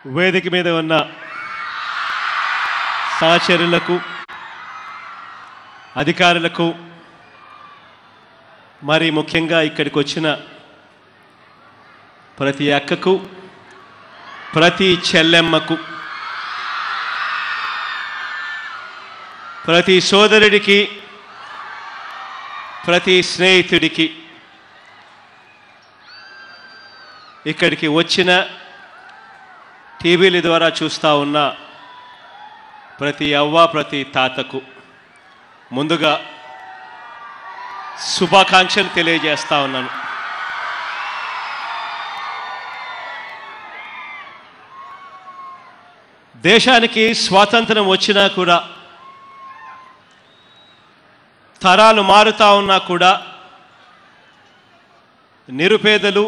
వేదిక మీద ఉన్న సహచరులకు అధికారులకు మరి ముఖ్యంగా ఇక్కడికి వచ్చిన ప్రతి అక్కకు ప్రతి చెల్లెమ్మకు ప్రతి సోదరుడికి ప్రతి స్నేహితుడికి ఇక్కడికి వచ్చిన టీవీల ద్వారా చూస్తూ ఉన్న ప్రతి అవ్వ ప్రతి తాతకు ముందుగా శుభాకాంక్షలు తెలియజేస్తా ఉన్నాను దేశానికి స్వాతంత్రం వచ్చినా కూడా తరాలు మారుతా ఉన్నా కూడా నిరుపేదలు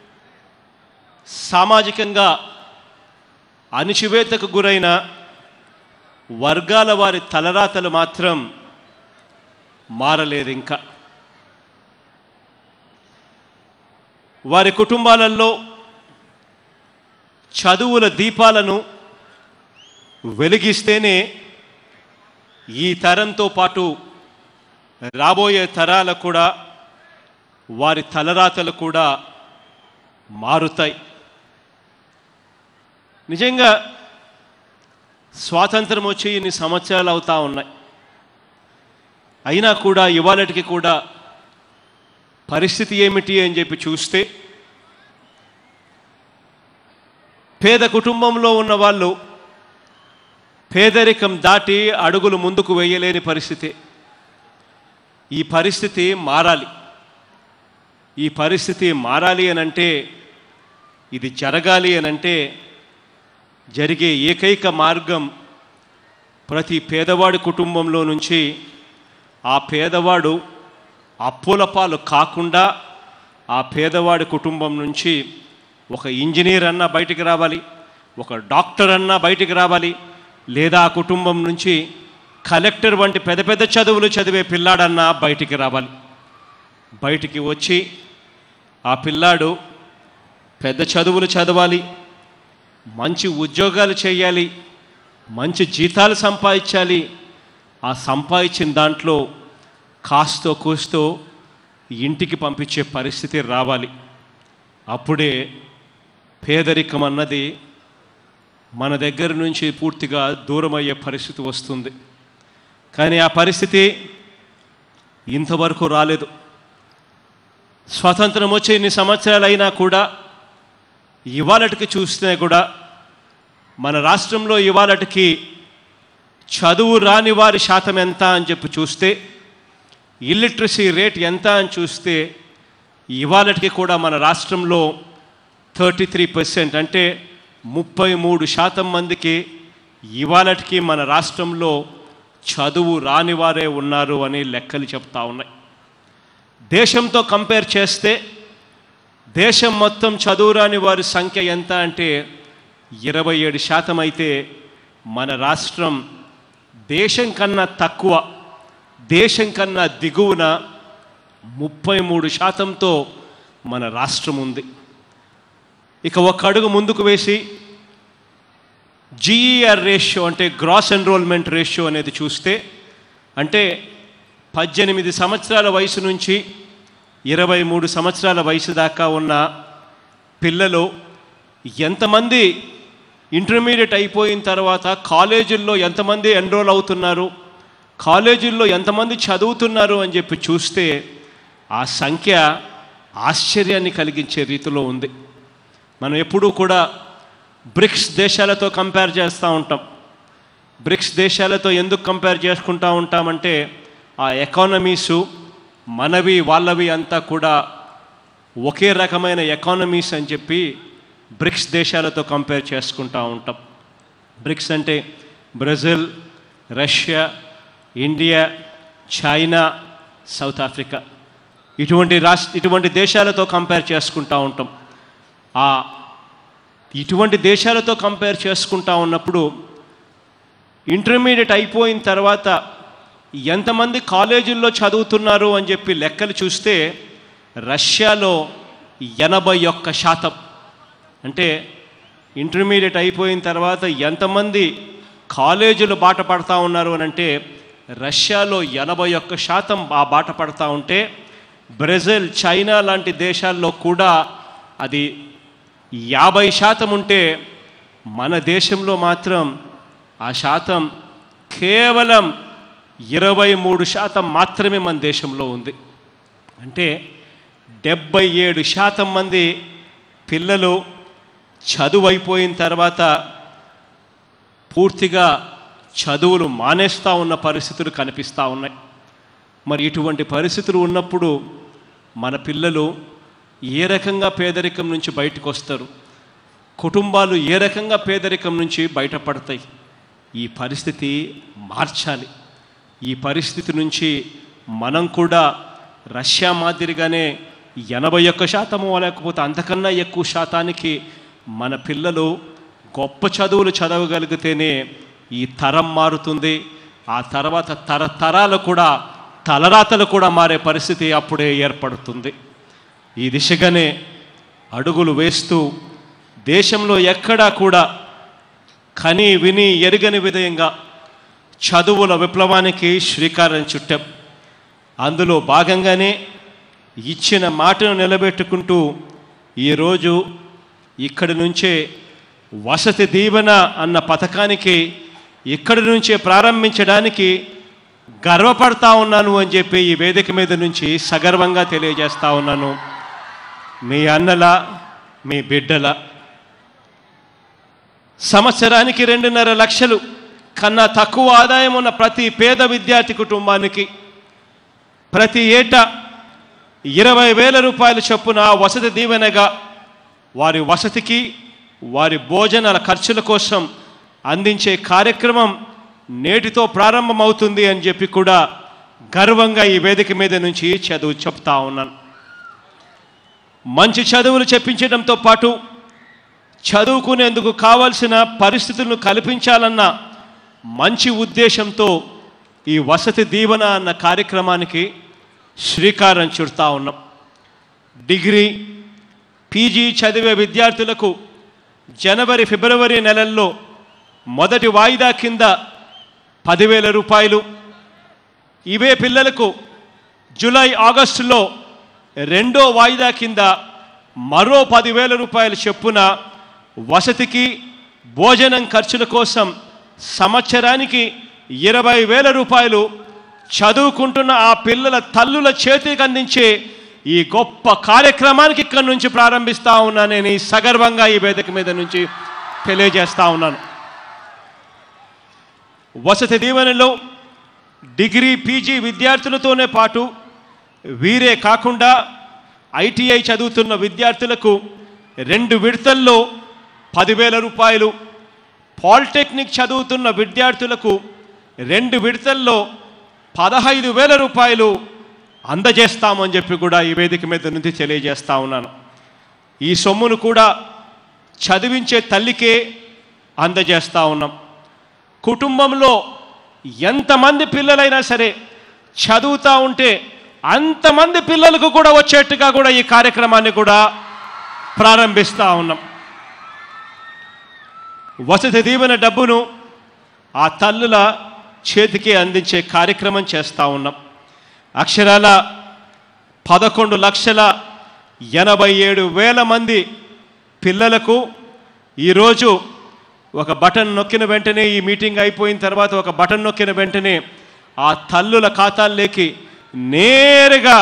సామాజికంగా అణిచివేతకు గురైన వర్గాల వారి తలరాతలు మాత్రం మారలేదు ఇంకా వారి కుటుంబాలలో చదువుల దీపాలను వెలిగిస్తేనే ఈ తరంతో పాటు రాబోయే తరాలు కూడా వారి తలరాతలు కూడా మారుతాయి నిజంగా స్వాతంత్రం వచ్చి ఇన్ని సంవత్సరాలు అవుతా ఉన్నాయి అయినా కూడా ఇవాళటికి కూడా పరిస్థితి ఏమిటి అని చెప్పి చూస్తే పేద కుటుంబంలో ఉన్న వాళ్ళు పేదరికం దాటి అడుగులు ముందుకు వేయలేని పరిస్థితి ఈ పరిస్థితి మారాలి ఈ పరిస్థితి మారాలి అనంటే ఇది జరగాలి అనంటే జరిగే ఏకైక మార్గం ప్రతి పేదవాడి కుటుంబంలో నుంచి ఆ పేదవాడు అప్పుల పాలు కాకుండా ఆ పేదవాడి కుటుంబం నుంచి ఒక ఇంజనీర్ అన్నా బయటికి రావాలి ఒక డాక్టర్ అన్నా బయటికి రావాలి లేదా ఆ కుటుంబం నుంచి కలెక్టర్ వంటి పెద్ద పెద్ద చదువులు చదివే పిల్లాడన్నా బయటికి రావాలి బయటికి వచ్చి ఆ పిల్లాడు పెద్ద చదువులు చదవాలి మంచి ఉద్యోగాలు చేయాలి మంచి జీతాలు సంపాదించాలి ఆ సంపాదించిన దాంట్లో కాస్తో కూస్తో ఇంటికి పంపించే పరిస్థితి రావాలి అప్పుడే పేదరికం అన్నది మన దగ్గర నుంచి పూర్తిగా దూరం అయ్యే పరిస్థితి వస్తుంది కానీ ఆ పరిస్థితి ఇంతవరకు రాలేదు స్వాతంత్రం వచ్చే ఇన్ని సంవత్సరాలు అయినా కూడా ఇవాళటికి చూస్తే కూడా మన రాష్ట్రంలో ఇవాళటికి చదువు రాని వారి శాతం ఎంత అని చెప్పి చూస్తే ఇల్లిటరసీ రేట్ ఎంత అని చూస్తే ఇవాళటికి కూడా మన రాష్ట్రంలో థర్టీ త్రీ పర్సెంట్ అంటే ముప్పై మూడు శాతం మందికి ఇవాళటికి మన రాష్ట్రంలో చదువు రాని వారే ఉన్నారు అని లెక్కలు చెప్తా ఉన్నాయి దేశంతో కంపేర్ చేస్తే దేశం మొత్తం చదువురాని వారి సంఖ్య ఎంత అంటే ఇరవై ఏడు శాతం అయితే మన రాష్ట్రం దేశం కన్నా తక్కువ దేశం కన్నా దిగువన ముప్పై మూడు శాతంతో మన రాష్ట్రం ఉంది ఇక ఒక అడుగు ముందుకు వేసి జీఈఆర్ రేషియో అంటే గ్రాస్ ఎన్రోల్మెంట్ రేషియో అనేది చూస్తే అంటే పద్దెనిమిది సంవత్సరాల వయసు నుంచి ఇరవై మూడు సంవత్సరాల వయసు దాకా ఉన్న పిల్లలు ఎంతమంది ఇంటర్మీడియట్ అయిపోయిన తర్వాత కాలేజీల్లో ఎంతమంది ఎన్రోల్ అవుతున్నారు కాలేజీల్లో ఎంతమంది చదువుతున్నారు అని చెప్పి చూస్తే ఆ సంఖ్య ఆశ్చర్యాన్ని కలిగించే రీతిలో ఉంది మనం ఎప్పుడూ కూడా బ్రిక్స్ దేశాలతో కంపేర్ చేస్తూ ఉంటాం బ్రిక్స్ దేశాలతో ఎందుకు కంపేర్ చేసుకుంటూ ఉంటామంటే ఆ ఎకానమీసు మనవి వాళ్ళవి అంతా కూడా ఒకే రకమైన ఎకానమీస్ అని చెప్పి బ్రిక్స్ దేశాలతో కంపేర్ చేసుకుంటూ ఉంటాం బ్రిక్స్ అంటే Brazil Russia India China South Africa ఇటువంటి రాష్ట్ర ఇటువంటి దేశాలతో కంపేర్ చేసుకుంటూ ఉంటాం ఆ ఇటువంటి దేశాలతో కంపేర్ చేసుకుంటా ఉన్నప్పుడు ఇంటర్మీడియట్ అయిపోయిన తర్వాత ఎంతమంది కాలేజీల్లో చదువుతున్నారు అని చెప్పి లెక్కలు చూస్తే రష్యాలో ఎనభై ఒక్క శాతం అంటే ఇంటర్మీడియట్ అయిపోయిన తర్వాత ఎంతమంది కాలేజీలు బాట పడతా ఉన్నారు అని అంటే రష్యాలో ఎనభై ఒక్క శాతం ఆ బాట పడతా ఉంటే బ్రెజిల్ చైనా లాంటి దేశాల్లో కూడా అది యాభై శాతం ఉంటే మన దేశంలో మాత్రం ఆ శాతం కేవలం ఇరవై మూడు శాతం మాత్రమే మన దేశంలో ఉంది అంటే డెబ్బై ఏడు శాతం మంది పిల్లలు చదువు అయిపోయిన తర్వాత పూర్తిగా చదువులు మానేస్తూ ఉన్న పరిస్థితులు కనిపిస్తూ ఉన్నాయి మరి ఇటువంటి పరిస్థితులు ఉన్నప్పుడు మన పిల్లలు ఏ రకంగా పేదరికం నుంచి బయటకు వస్తారు కుటుంబాలు ఏ రకంగా పేదరికం నుంచి బయటపడతాయి ఈ పరిస్థితి మార్చాలి ఈ పరిస్థితి నుంచి మనం కూడా రష్యా మాదిరిగానే ఎనభై ఒక్క శాతము లేకపోతే అంతకన్నా ఎక్కువ శాతానికి మన పిల్లలు గొప్ప చదువులు చదవగలిగితేనే ఈ తరం మారుతుంది ఆ తర్వాత తరతరాలు కూడా తలరాతలు కూడా మారే పరిస్థితి అప్పుడే ఏర్పడుతుంది ఈ దిశగానే అడుగులు వేస్తూ దేశంలో ఎక్కడా కూడా కని విని ఎరుగని విధంగా చదువుల విప్లవానికి శ్రీకారం చుట్టాం అందులో భాగంగానే ఇచ్చిన మాటను నిలబెట్టుకుంటూ ఈరోజు ఇక్కడి నుంచే వసతి దీవెన అన్న పథకానికి ఇక్కడి నుంచే ప్రారంభించడానికి గర్వపడతా ఉన్నాను అని చెప్పి ఈ వేదిక మీద నుంచి సగర్వంగా తెలియజేస్తా ఉన్నాను మీ అన్నల మీ బిడ్డల సంవత్సరానికి రెండున్నర లక్షలు కన్నా తక్కువ ఆదాయం ఉన్న ప్రతి పేద విద్యార్థి కుటుంబానికి ప్రతి ఏటా ఇరవై వేల రూపాయల చొప్పున వసతి దీవెనగా వారి వసతికి వారి భోజనాల ఖర్చుల కోసం అందించే కార్యక్రమం నేటితో ప్రారంభమవుతుంది అని చెప్పి కూడా గర్వంగా ఈ వేదిక మీద నుంచి చదువు చెప్తా ఉన్నాను మంచి చదువులు చెప్పించడంతో పాటు చదువుకునేందుకు కావలసిన పరిస్థితులను కల్పించాలన్న మంచి ఉద్దేశంతో ఈ వసతి దీవెన అన్న కార్యక్రమానికి శ్రీకారం చుడతా ఉన్నాం డిగ్రీ పీజీ చదివే విద్యార్థులకు జనవరి ఫిబ్రవరి నెలల్లో మొదటి వాయిదా కింద పదివేల రూపాయలు ఇవే పిల్లలకు జూలై ఆగస్టులో రెండో వాయిదా కింద మరో పదివేల రూపాయల చొప్పున వసతికి భోజనం ఖర్చుల కోసం సంవత్సరానికి ఇరవై వేల రూపాయలు చదువుకుంటున్న ఆ పిల్లల తల్లుల చేతికి అందించే ఈ గొప్ప కార్యక్రమానికి ఇక్కడి నుంచి ప్రారంభిస్తా ఉన్నాను నేను ఈ సగర్వంగా ఈ వేదిక మీద నుంచి తెలియజేస్తా ఉన్నాను వసతి దీవెనలో డిగ్రీ పీజీ విద్యార్థులతోనే పాటు వీరే కాకుండా ఐటీఐ చదువుతున్న విద్యార్థులకు రెండు విడతల్లో పదివేల రూపాయలు పాలిటెక్నిక్ చదువుతున్న విద్యార్థులకు రెండు విడతల్లో పదహైదు వేల రూపాయలు అందజేస్తామని చెప్పి కూడా ఈ వేదిక మీద నుంచి తెలియజేస్తా ఉన్నాను ఈ సొమ్మును కూడా చదివించే తల్లికే అందజేస్తా ఉన్నాం కుటుంబంలో ఎంతమంది పిల్లలైనా సరే చదువుతూ ఉంటే అంతమంది పిల్లలకు కూడా వచ్చేట్టుగా కూడా ఈ కార్యక్రమాన్ని కూడా ప్రారంభిస్తూ ఉన్నాం వసతి దీవెన డబ్బును ఆ తల్లుల చేతికి అందించే కార్యక్రమం చేస్తూ ఉన్నాం అక్షరాల పదకొండు లక్షల ఎనభై ఏడు వేల మంది పిల్లలకు ఈరోజు ఒక బటన్ నొక్కిన వెంటనే ఈ మీటింగ్ అయిపోయిన తర్వాత ఒక బటన్ నొక్కిన వెంటనే ఆ తల్లుల ఖాతాల్లోకి నేరుగా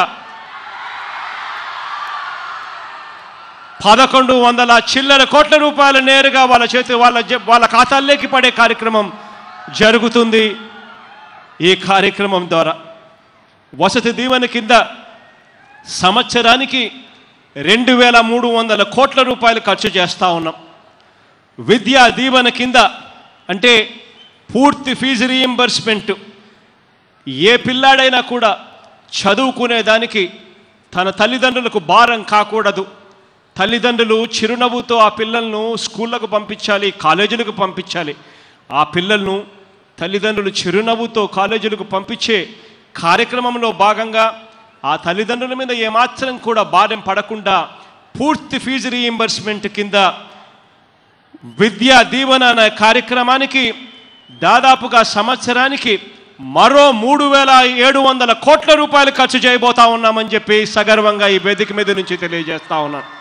పదకొండు వందల చిల్లర కోట్ల రూపాయలు నేరుగా వాళ్ళ చేతి వాళ్ళ జే- వాళ్ళ ఖాతాల్లోకి పడే కార్యక్రమం జరుగుతుంది ఈ కార్యక్రమం ద్వారా వసతి దీవెన కింద సంవత్సరానికి రెండు వేల మూడు వందల కోట్ల రూపాయలు ఖర్చు చేస్తూ ఉన్నాం విద్యా దీవెన కింద అంటే పూర్తి ఫీజు రీయింబర్స్మెంట్ ఏ పిల్లాడైనా కూడా చదువుకునే దానికి తన తల్లిదండ్రులకు భారం కాకూడదు తల్లిదండ్రులు చిరునవ్వుతో ఆ పిల్లలను స్కూళ్ళకు పంపించాలి కాలేజీలకు పంపించాలి ఆ పిల్లలను తల్లిదండ్రులు చిరునవ్వుతో కాలేజీలకు పంపించే కార్యక్రమంలో భాగంగా ఆ తల్లిదండ్రుల మీద ఏమాత్రం కూడా భారం పడకుండా పూర్తి ఫీజు రీయింబర్స్మెంట్ కింద విద్యా దీవెన అనే కార్యక్రమానికి దాదాపుగా సంవత్సరానికి మరో మూడు వేల ఏడు వందల కోట్ల రూపాయలు ఖర్చు చేయబోతా ఉన్నామని చెప్పి సగర్వంగా ఈ వేదిక మీద నుంచి తెలియజేస్తా ఉన్నాను